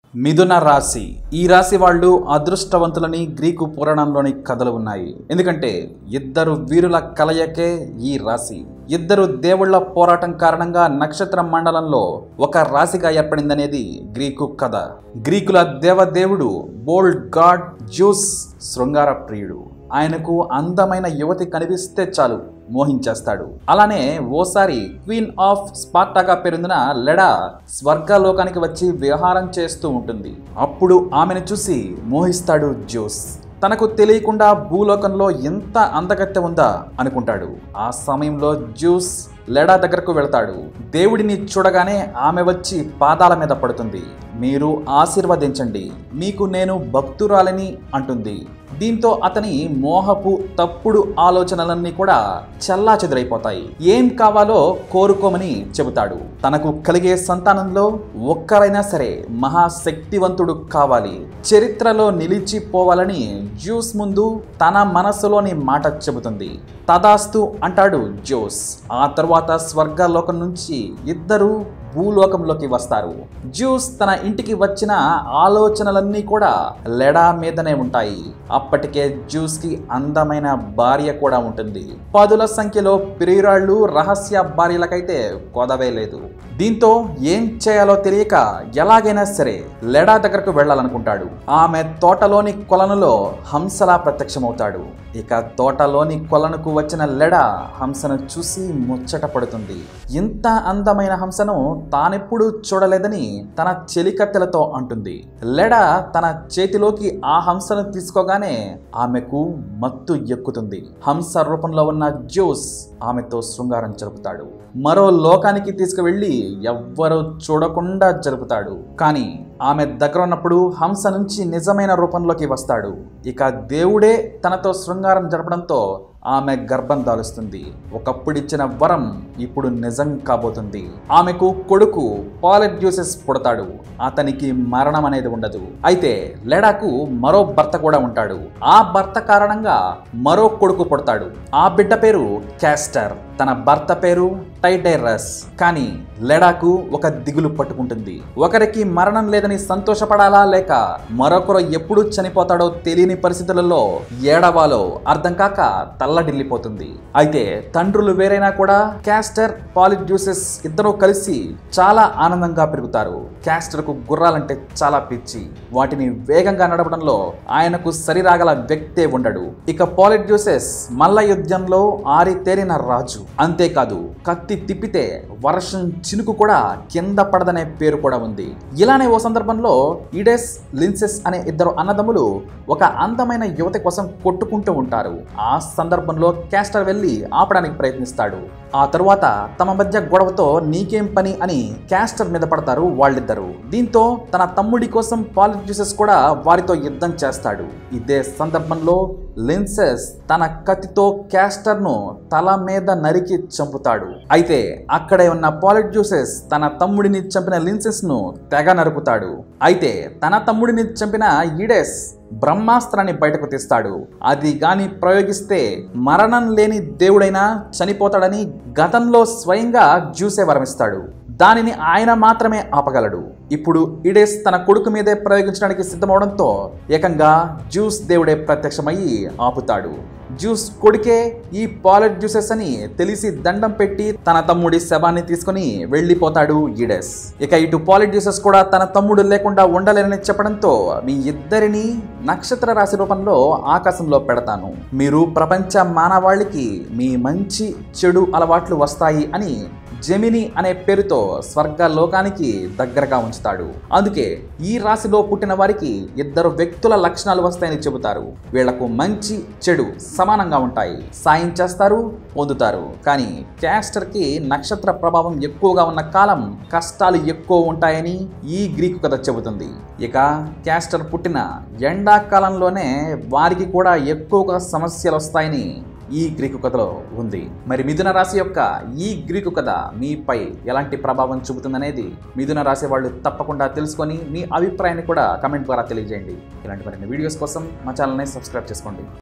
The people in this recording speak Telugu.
మిథున రాశి ఈ రాశి వాళ్ళు అదృష్టవంతులని గ్రీకు పురాణంలోని కథలు ఉన్నాయి ఎందుకంటే ఇద్దరు వీరుల కలయికే ఈ రాశి ఇద్దరు దేవుళ్ళ పోరాటం కారణంగా నక్షత్ర మండలంలో ఒక రాశిగా ఏర్పడిందనేది గ్రీకు కథ గ్రీకుల దేవదేవుడు బోల్డ్ గాడ్ జ్యూస్ శృంగార ప్రియుడు ఆయనకు అందమైన యువతి కనిపిస్తే చాలు మోహించేస్తాడు అలానే ఓసారి క్వీన్ ఆఫ్ స్పార్టాగా పేరొందిన లెడా స్వర్గలోకానికి వచ్చి విహారం చేస్తూ ఉంటుంది అప్పుడు ఆమెను చూసి మోహిస్తాడు జ్యూస్ తనకు తెలియకుండా భూలోకంలో ఎంత అందగత్తె ఉందా అనుకుంటాడు ఆ సమయంలో జ్యూస్ లెడా దగ్గరకు వెళ్తాడు దేవుడిని చూడగానే ఆమె వచ్చి పాదాల మీద పడుతుంది మీరు ఆశీర్వదించండి మీకు నేను భక్తురాలని అంటుంది దీంతో అతని మోహపు తప్పుడు ఆలోచనలన్నీ కూడా చల్లా చెదురైపోతాయి ఏం కావాలో కోరుకోమని చెబుతాడు తనకు కలిగే సంతానంలో ఒక్కరైనా సరే మహాశక్తివంతుడు కావాలి చరిత్రలో నిలిచిపోవాలని జ్యూస్ ముందు తన మనస్సులోని మాట చెబుతుంది తదాస్తు అంటాడు జోస్ ఆ తర్వాత స్వర్గలోకం నుంచి ఇద్దరు భూలోకంలోకి వస్తారు జ్యూస్ తన ఇంటికి వచ్చిన ఆలోచనలన్నీ కూడా లెడా మీదనే ఉంటాయి అప్పటికే జ్యూస్ కి అందమైన భార్య కూడా ఉంటుంది పదుల సంఖ్యలో ప్రియురాళ్ళు రహస్య భార్యలకైతే కొదవే లేదు దీంతో ఏం చేయాలో తెలియక ఎలాగైనా సరే లెడా దగ్గరకు వెళ్ళాలనుకుంటాడు ఆమె తోటలోని కొలనులో హంసలా ప్రత్యక్షమవుతాడు ఇక తోటలోని కొలనుకు వచ్చిన లెడ హంసను చూసి ముచ్చట పడుతుంది ఇంత అందమైన హంసను తానెప్పుడు చూడలేదని తన చెలికత్తెలతో అంటుంది లెడ తన చేతిలోకి ఆ హంసను తీసుకోగానే ఆమెకు మత్తు ఎక్కుతుంది హంస రూపంలో ఉన్న జ్యూస్ ఆమెతో శృంగారం జరుపుతాడు మరో లోకానికి తీసుకువెళ్ళి ఎవ్వరూ చూడకుండా జరుపుతాడు కానీ ఆమె దగ్గర ఉన్నప్పుడు హంస నుంచి నిజమైన రూపంలోకి వస్తాడు ఇక దేవుడే తనతో శృంగారం జరపడంతో ఆమె గర్భం దాలుస్తుంది ఒకప్పుడిచ్చిన వరం ఇప్పుడు నిజం కాబోతుంది ఆమెకు కొడుకు పాలెడ్యూసెస్ పుడతాడు అతనికి మరణం అనేది ఉండదు అయితే లెడాకు మరో భర్త కూడా ఉంటాడు ఆ భర్త కారణంగా మరో కొడుకు పుడతాడు ఆ బిడ్డ పేరు క్యాస్టర్ తన భర్త పేరు టైడైరస్ కానీ లెడాకు ఒక దిగులు పట్టుకుంటుంది ఒకరికి మరణం లేదని సంతోషపడాలా లేక మరొకరు ఎప్పుడు చనిపోతాడో తెలియని పరిస్థితులలో ఏడవాలో అర్థం కాక తల్లడిల్లిపోతుంది అయితే తండ్రులు వేరైనా కూడా క్యాస్టర్ పాలిడ్యూసెస్ ఇద్దరూ కలిసి చాలా ఆనందంగా పెరుగుతారు క్యాస్టర్ కు గుర్రాలంటే చాలా పిచ్చి వాటిని వేగంగా నడపడంలో ఆయనకు సరిరాగల వ్యక్తే ఉండడు ఇక పాలిడ్యూసెస్ మల్ల యుద్ధంలో ఆరితేరిన రాజు అంతేకాదు కత్తి తిప్పితే వర్షం చినుకు కూడా కింద పడదనే పేరు కూడా ఉంది ఇలానే ఓ సందర్భంలో ఈడెస్ లిన్సెస్ అనే ఇద్దరు అన్నదమ్ములు ఒక అందమైన యువతి కోసం కొట్టుకుంటూ ఉంటారు ఆ సందర్భంలో క్యాస్టర్ వెళ్ళి ఆపడానికి ప్రయత్నిస్తాడు ఆ తరువాత తమ మధ్య గొడవతో నీకేం పని అని క్యాస్టర్ మీద పడతారు వాళ్ళిద్దరు దీంతో తన తమ్ముడి కోసం పాలిట్యూసెస్ కూడా వారితో యుద్ధం చేస్తాడు ఇదే సందర్భంలో లిన్సెస్ తన కత్తితో క్యాస్టర్ను తల మీద నరికి చంపుతాడు అయితే అక్కడే ఉన్న పాలిట్యూసెస్ తన తమ్ముడిని చంపిన లిన్సెస్ ను తెగ నరుకుతాడు అయితే తన తమ్ముడిని చంపిన ఈడెస్ బ్రహ్మాస్త్రాన్ని బయటకు తీస్తాడు అది గాని ప్రయోగిస్తే మరణం లేని దేవుడైనా చనిపోతాడని గతంలో స్వయంగా జ్యూసే వరమిస్తాడు దానిని ఆయన మాత్రమే ఆపగలడు ఇప్పుడు ఇడేస్ తన కొడుకు మీదే ప్రయోగించడానికి సిద్ధమవడంతో ఏకంగా జ్యూస్ దేవుడే ప్రత్యక్షమయ్యి ఆపుతాడు జ్యూస్ కొడుకే ఈ పాలెట్ జ్యూసెస్ అని తెలిసి దండం పెట్టి తన తమ్ముడి శవాన్ని తీసుకుని వెళ్ళిపోతాడు ఈడెస్ ఇక ఇటు పాలెట్ జ్యూసెస్ కూడా తన తమ్ముడు లేకుండా ఉండలేనని చెప్పడంతో మీ ఇద్దరిని నక్షత్ర రాశి రూపంలో ఆకాశంలో పెడతాను మీరు ప్రపంచ మానవాళికి మీ మంచి చెడు అలవాట్లు వస్తాయి అని జెమిని అనే పేరుతో స్వర్గ లోకానికి దగ్గరగా ఉంచుతాడు అందుకే ఈ రాశిలో పుట్టిన వారికి ఇద్దరు వ్యక్తుల లక్షణాలు వస్తాయని చెబుతారు వీళ్లకు మంచి చెడు సమానంగా ఉంటాయి సాయం చేస్తారు పొందుతారు కానీ క్యాస్టర్కి నక్షత్ర ప్రభావం ఎక్కువగా ఉన్న కాలం కష్టాలు ఎక్కువ ఉంటాయని ఈ గ్రీకు కథ చెబుతుంది ఇక క్యాస్టర్ పుట్టిన ఎండాకాలంలోనే వారికి కూడా ఎక్కువగా సమస్యలు వస్తాయని ఈ గ్రీకు కథలో ఉంది మరి మిథున రాశి యొక్క ఈ గ్రీకు కథ మీపై ఎలాంటి ప్రభావం చూపుతుందనేది మిథున రాశి వాళ్ళు తప్పకుండా తెలుసుకొని మీ అభిప్రాయాన్ని కూడా కమెంట్ ద్వారా తెలియజేయండి ఇలాంటి మరిన్ని వీడియోస్ కోసం మా ఛానల్ని సబ్స్క్రైబ్ చేసుకోండి